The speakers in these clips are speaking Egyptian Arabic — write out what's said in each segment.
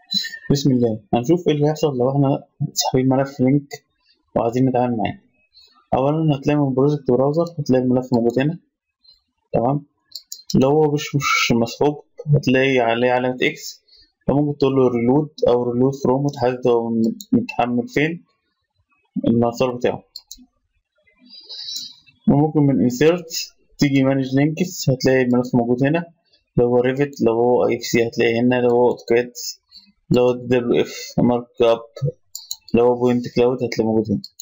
بسم الله هنشوف ايه اللي هيحصل لو احنا ساحبين ملف لينك وعايزين نتعامل معاه اولا هتلاقي من بروجكت براوزر هتلاقي الملف موجود هنا تمام لو هو مش مش مسحوب هتلاقي عليه علامة اكس فممكن تقول له ريلود او ريلود فروم وتحدد هو متحمل فين المسار بتاعه وممكن من insert تيجي مانج لينكس هتلاقي الملف موجود هنا لو هو ريفت لو هو اي اف سي هتلاقي هنا لو هو اوتوكاد لو هو دبليو اف مارك اب لو هو بوينت كلاود هتلاقيه موجود هنا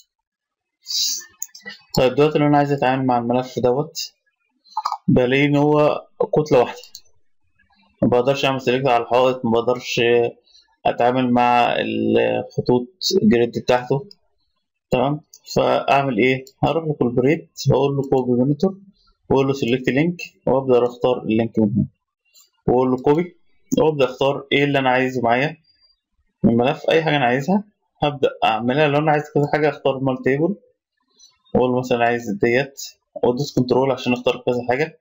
طيب دلوقتي لو انا عايز اتعامل مع الملف دوت بلاقي ان هو كتلة واحدة ما بقدرش اعمل سيلكت على الحائط ما بقدرش اتعامل مع الخطوط الجريد بتاعته تمام فاعمل ايه هروح لكولبريت واقول له كوبي مونيتور واقول له سيلكت لينك وابدا اختار اللينك من هنا واقول له كوبي وابدا اختار ايه اللي انا عايزه معايا من الملف اي حاجه انا عايزها هبدا اعملها لو انا عايز كذا حاجه اختار مال تيبل واقول مثلا عايز ديت وادوس كنترول عشان اختار كذا حاجه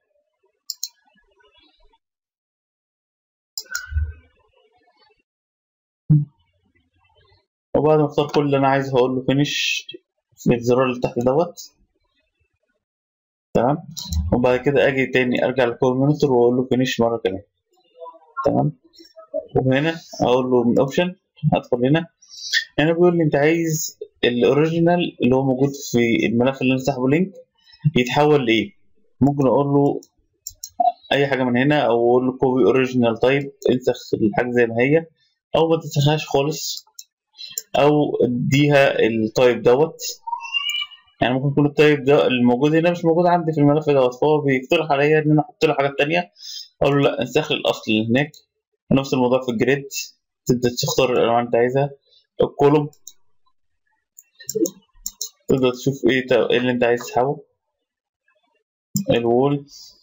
وبعد ما اختار كل اللي انا عايزه هقول له فينيش في الزرار اللي تحت دوت تمام وبعد كده اجي تاني ارجع لكول مونيتور واقول له فينيش مره كمان تمام وهنا اقول له من اوبشن هدخل هنا هنا بيقول لي انت عايز الاوريجينال اللي هو موجود في الملف اللي انا ساحبه لينك يتحول لايه ممكن اقول له اي حاجه من هنا او اقول له كوبي اوريجينال تايب انسخ الحاجه زي ما هي او ما تنسخهاش خالص او اديها التايب دوت يعني ممكن يكون التايب ده الموجود هنا مش موجود عندي في الملف دوت فهو بيقترح عليا ان انا احط له حاجات تانية اقول له لا انسخ لي الاصل اللي هناك نفس الموضوع في الجريد تبدا تختار الالوان اللي انت عايزها الكولوم تبدا تشوف ايه ايه اللي انت عايز تسحبه الوول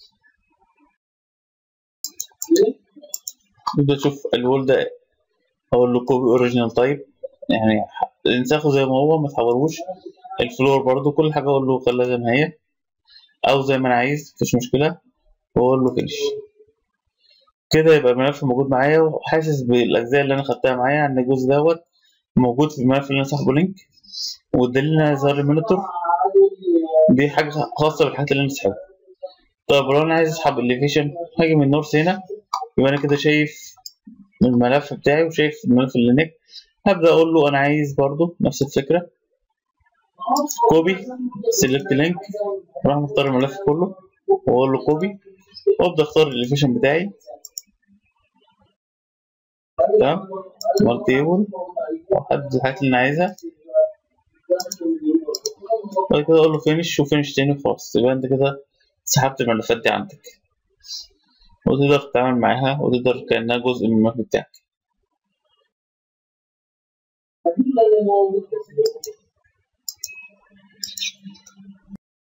تبدا تشوف الوول ده اقول له كوبي اوريجينال تايب يعني انسخه زي ما هو ما تحولوش الفلور برضو كل حاجه اقول له خليها زي ما هي او زي ما انا عايز مفيش مشكله واقول له فينش كده يبقى الملف موجود معايا وحاسس بالاجزاء اللي انا خدتها معايا ان الجزء دوت موجود في الملف اللي انا ساحبه لينك والدليل ان ظهر المونيتور دي حاجه خاصه بالحاجات اللي انا ساحبها طب لو انا عايز اسحب الليفيشن هاجي من النورس هنا يبقى انا كده شايف الملف بتاعي وشايف الملف اللي هناك هبدا اقول له انا عايز برضو نفس الفكره كوبي سيلكت لينك راح مختار الملف كله واقول له كوبي وابدا اختار الليفيشن بتاعي تمام مال تيبل واحدد الحاجات اللي انا عايزها بعد كده اقول له فينش وفينش تاني خلاص يبقى انت كده سحبت الملفات دي عندك وتقدر تتعامل معاها وتقدر كأنها جزء من الملف بتاعك